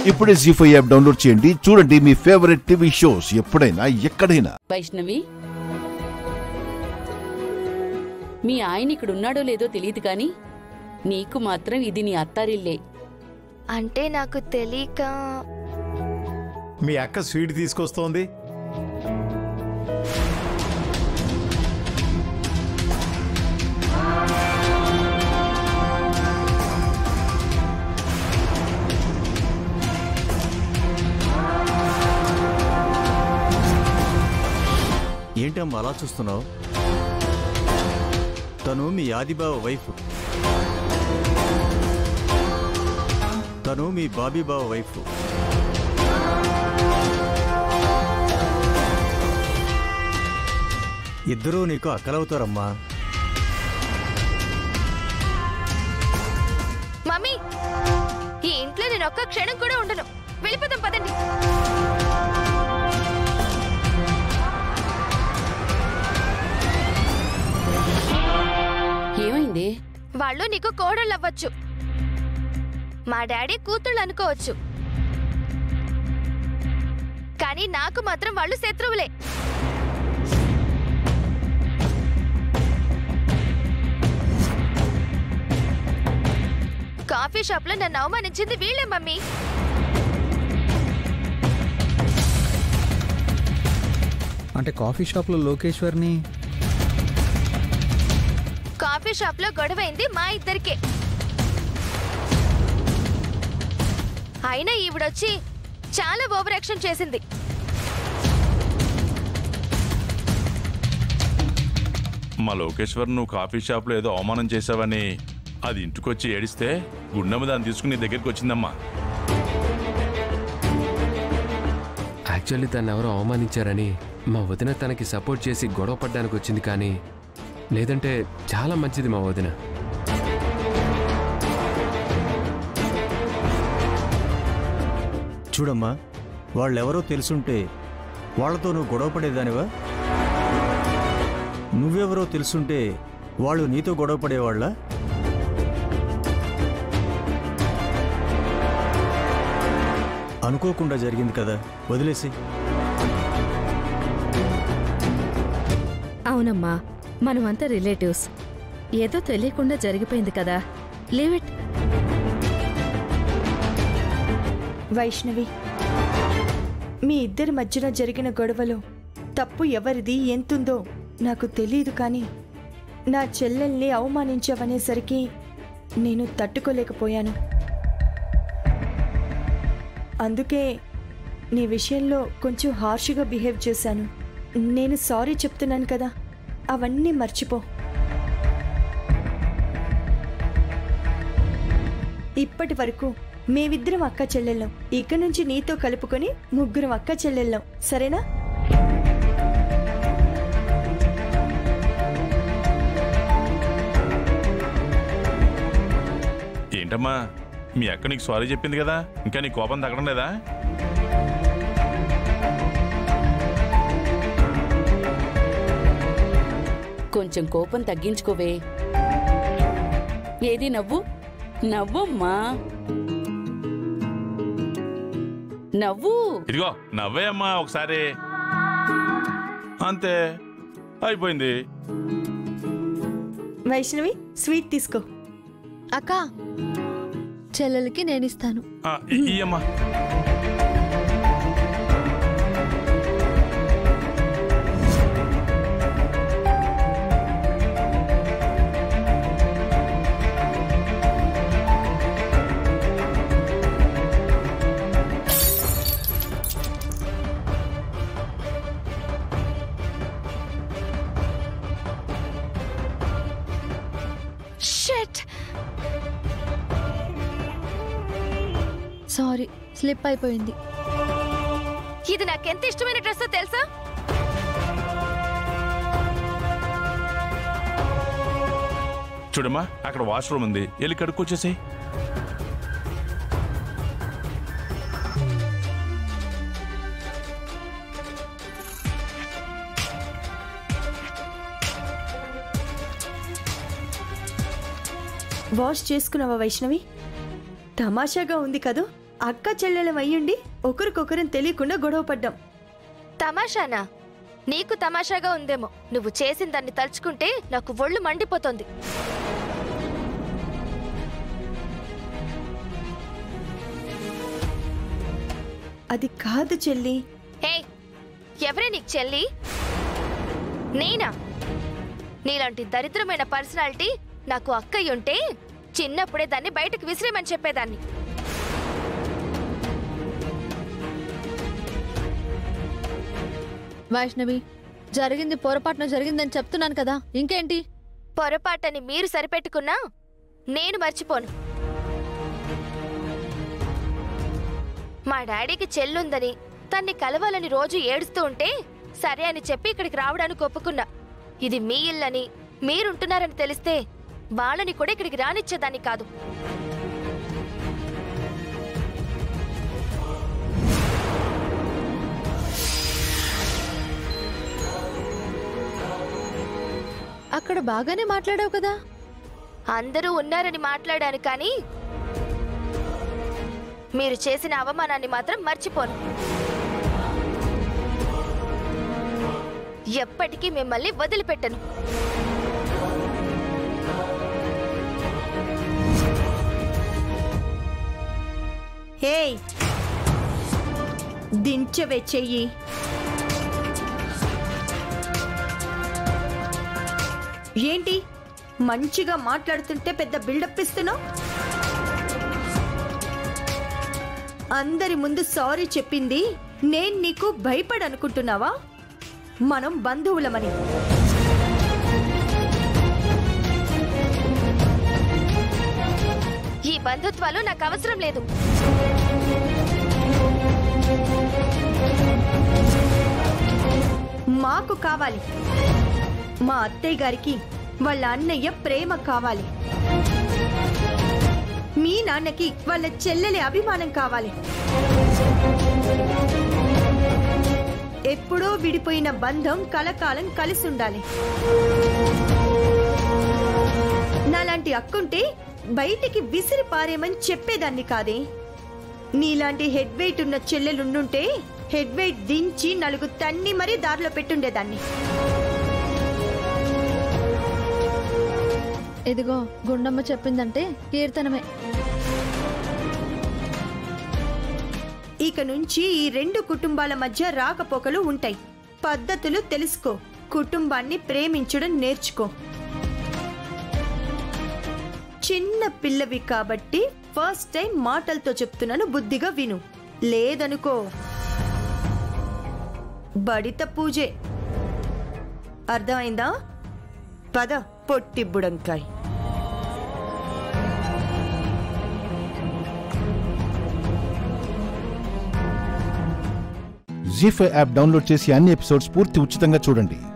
ఇప్పుడే G five app download చేయండి చూడండి మీ ఫేవరెట్ టీవీ షోస్ ఎప్పుడైనా ఎక్కడైనా వైష్ణవి మీ ఆయన ఇక్కడ ఉన్నాడో లేదో తెలియదు కానీ నీకు మాత్రం ఇది నీ అత్తారిల్లే అంటే నాకు తెలియక మీ అక్క స్వీట్ తీసుకొస్తోంది ఏంటమ్మా అలా చూస్తున్నావు తను మీ ఆదిబావ వైఫ్ తను మీ బాబీబావ వైఫ్ ఇద్దరూ నీకు అక్కలవుతారమ్మా మమ్మీ ఈ ఇంట్లో నేను ఒక్క క్షణం కూడా ఉండను వెళ్ళిపోతాం పదండి ఏమైంది వాళ్ళు నీకు కోడళ్ళు అవ్వచ్చు మా డాడీ కూతుళ్ళు అనుకోవచ్చు కానీ నాకు మాత్రం వాళ్ళు శత్రువులే కాఫీ షాప్ లో నన్ను అవమానించింది వీళ్ళే మమ్మీ అంటే కాఫీ షాప్లో లోకేశ్వర్ని కాఫీ షాప్ లో గొడవైంది మా ఇద్దరికే అయినా ఈవిడొచ్చి చాలా ఓవర్ యాక్షన్ చేసింది మా లోకేశ్వర్ నువ్వు కాఫీ షాప్లో ఏదో అవమానం చేశావని అది ఇంటికొచ్చి ఏడిస్తే గుండెమ్మ దాన్ని తీసుకుని నీ దగ్గరికి వచ్చిందమ్మా యాక్చువల్లీ తను ఎవరో అవమానించారని మా వదిన తనకి సపోర్ట్ చేసి గొడవ పడ్డానికి వచ్చింది కానీ లేదంటే చాలా మంచిది మా వదిన చూడమ్మా వాళ్ళెవరో తెలుసుంటే వాళ్ళతో నువ్వు గొడవ పడేదానివా నువ్వెవరో తెలుసుంటే వాళ్ళు నీతో గొడవ పడేవాళ్ళ అనుకోకుండా జరిగింది కదా వదిలేసి అవునమ్మా మనమంతా రిలేటివ్స్ ఏదో తెలియకుండా జరిగిపోయింది కదా లీవ్ ఇట్ వైష్ణవి మీ ఇద్దరి మధ్యన జరిగిన గొడవలో తప్పు ఎవరిది ఎంతుందో నాకు తెలియదు కానీ నా చెల్లెల్ని అవమానించవనేసరికి నేను తట్టుకోలేకపోయాను అందుకే నీ విషయంలో కొంచెం హార్ష్గా బిహేవ్ చేశాను నేను సారీ చెప్తున్నాను కదా అవన్నీ మర్చిపో ఇప్పటి వరకు మేమిద్దరం అక్క చెల్లెళ్ళం ఇక నుంచి నీతో కలుపుకొని ముగ్గురం అక్క చెల్లెళ్ళం సరేనా ఏంటమ్మా మీ అక్క నీకు సారీ చెప్పింది కదా ఇంకా నీ కోపం తగ్గడం లేదా కొంచెం కోపం తగ్గించుకోవే ఏది నవ్వు నవ్వమ్మా నవ్వు ఇదిగో నవ్వే అమ్మా ఒకసారి అంతే అయిపోయింది వైష్ణవి స్వీట్ తీసుకో అక్క చెల్లెలకి నేను ఇస్తాను ఆ, ఇ- ఇయ్యమ్మా షట్ సారీ స్లిప్ అయిపోయింది ఇది నాకెంత ఇష్టమైన డ్రెస్ తెలుసా చూడమ్మా అక్కడ వాష్రూమ్ ఉంది వెళ్ళి కడుక్కొచ్చేసేయ్ వాష్ చేసుకున్నావా వైష్ణవి తమాషాగా ఉంది కదూ అక్క చెల్లెలం అయ్యుండి ఒకరికొకరం తెలియకుండా గొడవ పడ్డాం తమాషానా నీకు తమాషాగా ఉందేమో నువ్వు చేసిన దాన్ని తలుచుకుంటే నాకు ఒళ్ళు మండిపోతోంది అది కాదు చెల్లి హే ఎవరే నీకు చెల్లి నేనా నీలాంటి దరిద్రమైన పర్సనాలిటీ నాకు అక్కయ్య ఉంటే చిన్నప్పుడే దాన్ని బయటకు విసిరేమని చెప్పేదాన్ని వైష్ణవి జరిగింది పొరపాటున జరిగిందని చెప్తున్నాను కదా ఇంకేంటి పొరపాటని మీరు సరిపెట్టుకున్నా నేను మర్చిపోను మా డాడీకి చెల్లుందని తన్ని కలవాలని రోజు ఏడుస్తూ ఉంటే సరే అని చెప్పి ఇక్కడికి రావడానికి ఒప్పుకున్నా ఇది మీ ఇల్లని మీరుంటున్నారని తెలిస్తే వాళ్ళని కూడా ఇక్కడికి రానిచ్చేదాన్ని కాదు అక్కడ బాగానే మాట్లాడావు కదా అందరూ ఉన్నారని మాట్లాడాను కానీ మీరు చేసిన అవమానాన్ని మాత్రం మర్చిపోను ఎప్పటికీ మిమ్మల్ని వదిలిపెట్టను హే దించవే చెయ్యి ఏంటి మంచిగా మాట్లాడుతుంటే పెద్ద బిల్డప్ ఇస్తున్నావు అందరి ముందు సారీ చెప్పింది నేను నీకు భయపడనుకుంటున్నావా మనం బంధువులమని ఈ బంధుత్వాలు నాకు అవసరం లేదు మాకు కావాలి మా అత్తయ్య గారికి వాళ్ళ అన్నయ్య ప్రేమ కావాలి మీ నాన్నకి వాళ్ళ చెల్లెలి అభిమానం కావాలి ఎప్పుడో విడిపోయిన బంధం కలకాలం కలిసి ఉండాలి నాలాంటి అక్కుంటే బయటికి విసిరి పారేమని చెప్పేదాన్ని కాదే నీలాంటి హెడ్ వెయిట్ ఉన్న చెల్లెలుండుంటే హెడ్ వెయిట్ దించి నలుగు తన్ని మరీ దారిలో పెట్టుండేదాన్ని ఇదిగో గుండమ్మ చెప్పిందంటే కీర్తనమే ఇక నుంచి ఈ రెండు కుటుంబాల మధ్య రాకపోకలు ఉంటాయి పద్ధతులు తెలుసుకో కుటుంబాన్ని ప్రేమించడం నేర్చుకో చిన్న పిల్లవి కాబట్టి ఫస్ట్ టైం మాటలతో చెప్తున్నాను బుద్ధిగా విను లేదనుకో బడిత పూజే అర్థమైందా పద పొట్టి బుడంకాయ్ జీ ఫైవ్ యాప్ డౌన్లోడ్ చేసి అన్ని ఎపిసోడ్స్ పూర్తి ఉచితంగా చూడండి